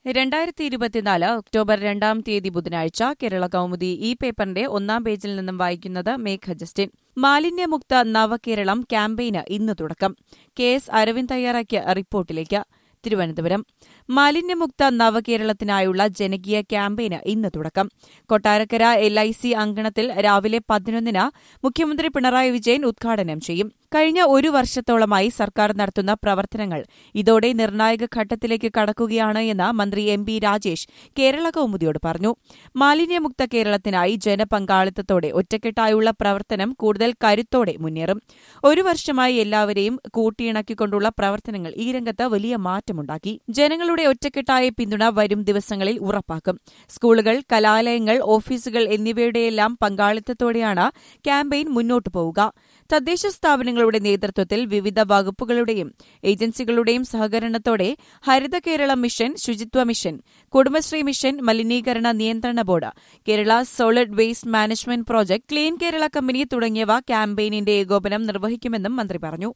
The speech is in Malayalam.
രണ്ടായിരത്തി ഇരുപത്തിനാല് ഒക്ടോബർ രണ്ടാം തീയതി ബുധനാഴ്ച കേരള കൗമുദി ഈ പേപ്പറിന്റെ ഒന്നാം പേജിൽ നിന്നും വായിക്കുന്നത് മേഘ ജസ്റ്റിൻ മാലിന്യമുക്ത നവകേരളം ക്യാമ്പയിന് ഇന്ന് തുടക്കം കെ എസ് അരവിന്ദ് തയ്യാറാക്കിയ റിപ്പോർട്ടിലേക്ക് തിരുവനന്തപുരം മാലിന്യമുക്ത നവകേരളത്തിനായുള്ള ജനകീയ ക്യാമ്പയിന് ഇന്ന് തുടക്കം കൊട്ടാരക്കര എൽ ഐ സി അങ്കണത്തിൽ രാവിലെ പതിനൊന്നിന് മുഖ്യമന്ത്രി പിണറായി വിജയൻ ഉദ്ഘാടനം ചെയ്യും കഴിഞ്ഞ ഒരു വർഷത്തോളമായി സർക്കാർ നടത്തുന്ന പ്രവർത്തനങ്ങൾ ഇതോടെ നിർണായക ഘട്ടത്തിലേക്ക് കടക്കുകയാണ് എന്ന് മന്ത്രി എം പി രാജേഷ് കേരള കൌമുദിയോട് പറഞ്ഞു മാലിന്യമുക്ത കേരളത്തിനായി ജനപങ്കാളിത്തത്തോടെ ഒറ്റക്കെട്ടായുള്ള പ്രവർത്തനം കൂടുതൽ കരുത്തോടെ മുന്നേറും ഒരു വർഷമായി എല്ലാവരെയും കൂട്ടിയിണക്കിക്കൊണ്ടുള്ള പ്രവർത്തനങ്ങൾ ഈ രംഗത്ത് വലിയ മാറ്റമുണ്ടാക്കി ജനങ്ങളുടെ ഒറ്റക്കെട്ടായ പിന്തുണ വരും ദിവസങ്ങളിൽ ഉറപ്പാക്കും സ്കൂളുകൾ കലാലയങ്ങൾ ഓഫീസുകൾ എന്നിവയുടെയെല്ലാം പങ്കാളിത്തത്തോടെയാണ് ക്യാമ്പയിൻ മുന്നോട്ടു പോവുക തദ്ദേശ സ്ഥാപനങ്ങളുടെ നേതൃത്വത്തിൽ വിവിധ വകുപ്പുകളുടെയും ഏജൻസികളുടെയും സഹകരണത്തോടെ Haritha Kerala mission Suchitwa mission Kudumbashree mission മലിനീകരണ നിയന്ത്രണ board Kerala solid waste management project clean Kerala company തുടങ്ങിയവ ക്യാമ്പയിനിന്റെ ഏകോപനം നിർവഹിക്കുമെന്നും മന്ത്രി പറഞ്ഞു